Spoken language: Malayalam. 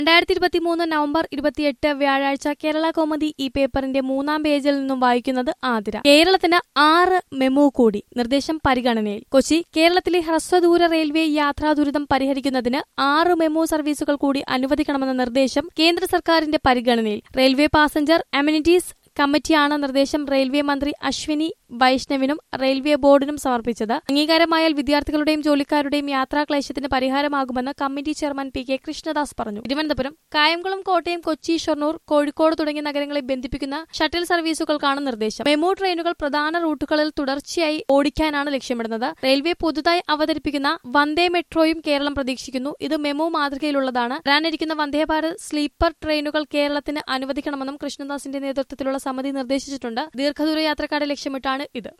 രണ്ടായിരത്തി ഇരുപത്തി മൂന്ന് നവംബർ ഇരുപത്തിയെട്ട് വ്യാഴാഴ്ച കേരള കോമതി ഈ പേപ്പറിന്റെ മൂന്നാം പേജിൽ നിന്നും വായിക്കുന്നത് ആതിര കേരളത്തിന് ആറ് മെമു കൂടി നിർദ്ദേശം പരിഗണനയിൽ കൊച്ചി കേരളത്തിലെ ഹ്രസ്വദൂര റെയിൽവേ യാത്രാ ദുരിതം പരിഹരിക്കുന്നതിന് ആറ് മെമു സർവീസുകൾ കൂടി അനുവദിക്കണമെന്ന നിർദ്ദേശം കേന്ദ്ര സർക്കാരിന്റെ പരിഗണനയിൽ റെയിൽവേ പാസഞ്ചർ അമ്യൂണിറ്റീസ് കമ്മിറ്റിയാണ് നിർദ്ദേശം റെയിൽവേ മന്ത്രി അശ്വിനി വൈഷ്ണവിനും റെയിൽവേ ബോർഡിനും സമർപ്പിച്ചത് അംഗീകാരമായാൽ വിദ്യാർത്ഥികളുടെയും ജോലിക്കാരുടെയും യാത്രാക്ലേശത്തിന് പരിഹാരമാകുമെന്ന് committee chairman P K Krishnadas പറഞ്ഞു തിരുവനന്തപുരം കായംകുളം കോട്ടയം കൊച്ചി ഷൊർണൂർ കോഴിക്കോട് തുടങ്ങിയ നഗരങ്ങളെ ബന്ധിപ്പിക്കുന്ന ഷട്ടിൽ സർവീസുകൾക്കാണ് നിർദ്ദേശം മെമു ട്രെയിനുകൾ പ്രധാന റൂട്ടുകളിൽ തുടർച്ചയായി ഓടിക്കാനാണ് ലക്ഷ്യമിടുന്നത് റെയിൽവേ പുതുതായി അവതരിപ്പിക്കുന്ന വന്ദേ മെട്രോയും കേരളം പ്രതീക്ഷിക്കുന്നു ഇത് മെമു മാതൃകയിലുള്ളതാണ് വരാനിരിക്കുന്ന വന്ദേ ഭാരത് സ്ലീപ്പർ ട്രെയിനുകൾ കേരളത്തിന് അനുവദിക്കണമെന്നും കൃഷ്ണദാസിന്റെ നേതൃത്വത്തിലുള്ള സമിതി നിർദ്ദേശിച്ചിട്ടുണ്ട് ദീർഘദൂര യാത്രക്കാരെ ലക്ഷ്യമിട്ടാണ് ഇത്